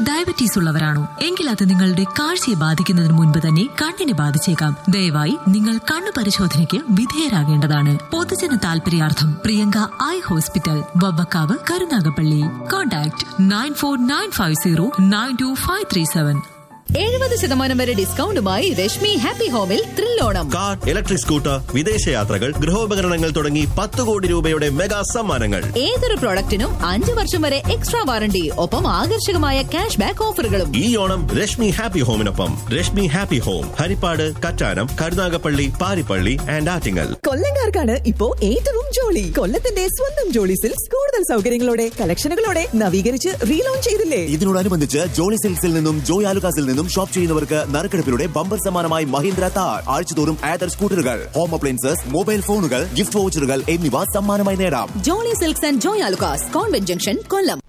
diabetes ഉള്ളവരാണോ എങ്കിൽ അത് നിങ്ങളുടെ കാഴ്ചയെ ബാധിക്കുന്നതിന് മുൻപ് തന്നെ കണ്ണിനെ ബാധിച്ചേക്കാം ദയവായി നിങ്ങൾ കണ്ണു പരിശോധനയ്ക്ക് വിധേയരാകേണ്ടതാണ് പൊതുജന താൽപര്യാർത്ഥം Priyanka eye hospital Vavvakkavu Karunagappally contact nine four nine five zero nine two five three seven എഴുപത് ശതമാനം വരെ ഡിസ്കൗണ്ടുമായി രശ്മി ഹാപ്പി ഹോമിൽ ത്രില്ലോണം കാർ ഇലക്ട്രിക് സ്കൂട്ടർ വിദേശയാത്രകൾ ഗൃഹോപകരണങ്ങൾ തുടങ്ങി പത്ത് കോടി രൂപയുടെ മെഗാ സമ്മാനങ്ങൾ ഏതൊരു പ്രോഡക്റ്റിനും അഞ്ചു വർഷം വരെ എക്സ്ട്രാ വാറണ്ടി ഒപ്പം ആകർഷകമായ ക്യാഷ് ബാക്ക് ഓഫറുകളും ഈ ഓണം രശ്മി ഹാപ്പി ഹോമിനൊപ്പം Rashmi happy home Haripad Kattanam Karunagappally Paripally and Attingal കൊല്ലങ്കാർക്കാണ് ഇപ്പോ ഏറ്റവും ജോളി കൊല്ലത്തിന്റെ സ്വന്തം ജോളി സിൽക്സ് കൂടുതൽ സൗകര്യങ്ങളോടെ കളക്ഷനുകളോടെ നവീകരിച്ച് റീലോഞ്ച് ചെയ്തില്ലേ ഇതിനോടനുബന്ധിച്ച് ജോളി സിൽക്സിൽ നിന്നും ജോയ് ആലുകാസിൽ നിന്നും ഷോപ്പ് ചെയ്യുന്നവർക്ക് നറുക്കെടുപ്പിലൂടെ ബമ്പർ സമ്മാനമായി മഹീന്ദ്ര താർ ആഴ്ചതോറും ആദർ സ്കൂട്ടറുകൾ ഹോം അപ്ലയൻസസ് മൊബൈൽ ഫോണുകൾ ഗിഫ്റ്റ് വൗച്ചറുകൾ എന്നിവ സമ്മാനമായി നേടാം Jolly Silks and Joy Alukkas convent junction Kollam